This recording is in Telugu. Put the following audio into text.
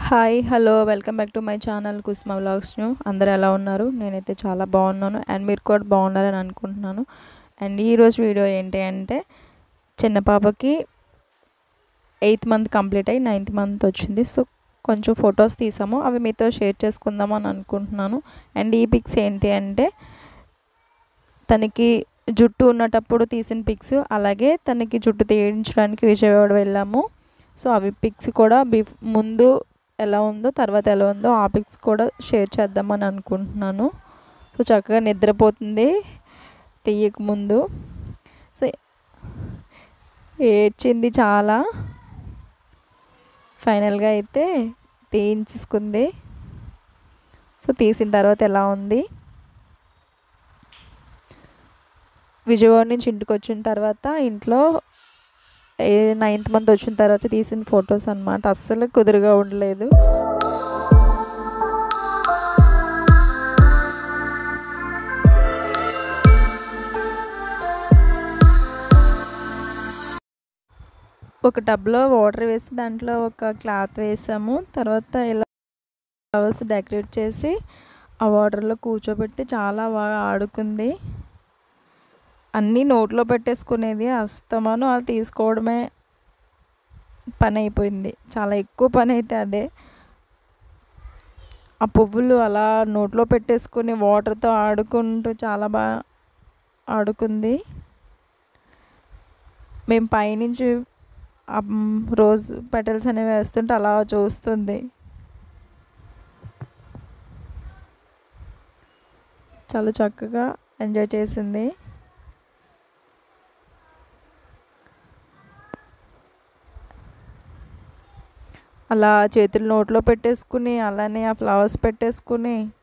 hi hello welcome back to my channel Kusma vlogs new అందరూ ఎలా ఉన్నారు నేనైతే చాలా బాగున్నాను అండ్ మీరు కూడా బాగున్నారని అనుకుంటున్నాను అండ్ ఈరోజు వీడియో ఏంటి అంటే చిన్న పాపకి ఎయిత్ మంత్ కంప్లీట్ అయ్యి నైన్త్ మంత్ వచ్చింది సో కొంచెం ఫొటోస్ తీసాము అవి మీతో షేర్ చేసుకుందాం అని అనుకుంటున్నాను అండ్ ఈ పిక్స్ ఏంటి అంటే తనకి జుట్టు ఉన్నటప్పుడు తీసిన పిక్స్ అలాగే తనకి జుట్టు తీయించడానికి విజయవాడ వెళ్ళాము సో అవి పిక్స్ కూడా బిఫ్ ముందు ఎలా ఉందో తర్వాత ఎలా ఉందో ఆ పిక్స్ కూడా షేర్ చేద్దామని అనుకుంటున్నాను సో చక్కగా నిద్రపోతుంది తీయక ముందు సో ఏడ్చింది చాలా ఫైనల్గా అయితే తీయించుకుంది సో తీసిన తర్వాత ఎలా ఉంది విజయవాడ నుంచి ఇంటికి వచ్చిన తర్వాత ఇంట్లో ఏ నైన్త్ మంత్ వచ్చిన తర్వాత తీసిన ఫొటోస్ అనమాట అస్సలు కుదురుగా ఉండలేదు ఒక టబ్లో వాటర్ వేసి దాంట్లో ఒక క్లాత్ వేసాము తర్వాత ఇలా ఫ్లవర్స్ డెకరేట్ చేసి ఆ వాటర్లో కూర్చోబెడితే చాలా బాగా ఆడుకుంది అన్నీ నోట్లో పెట్టేసుకునేది అస్తమాను అది తీసుకోవడమే పని అయిపోయింది చాలా ఎక్కువ పని అయితే అదే ఆ పువ్వులు అలా నోట్లో పెట్టేసుకుని వాటర్తో ఆడుకుంటూ చాలా బాగా ఆడుకుంది మేము పైనుంచి రోజ్ పెటల్స్ అనేవి వేస్తుంటే అలా చూస్తుంది చాలా చక్కగా ఎంజాయ్ చేసింది అలా చేతులు నోట్లో పెట్టేసుకుని అలానే ఆ ఫ్లవర్స్ పెట్టేసుకుని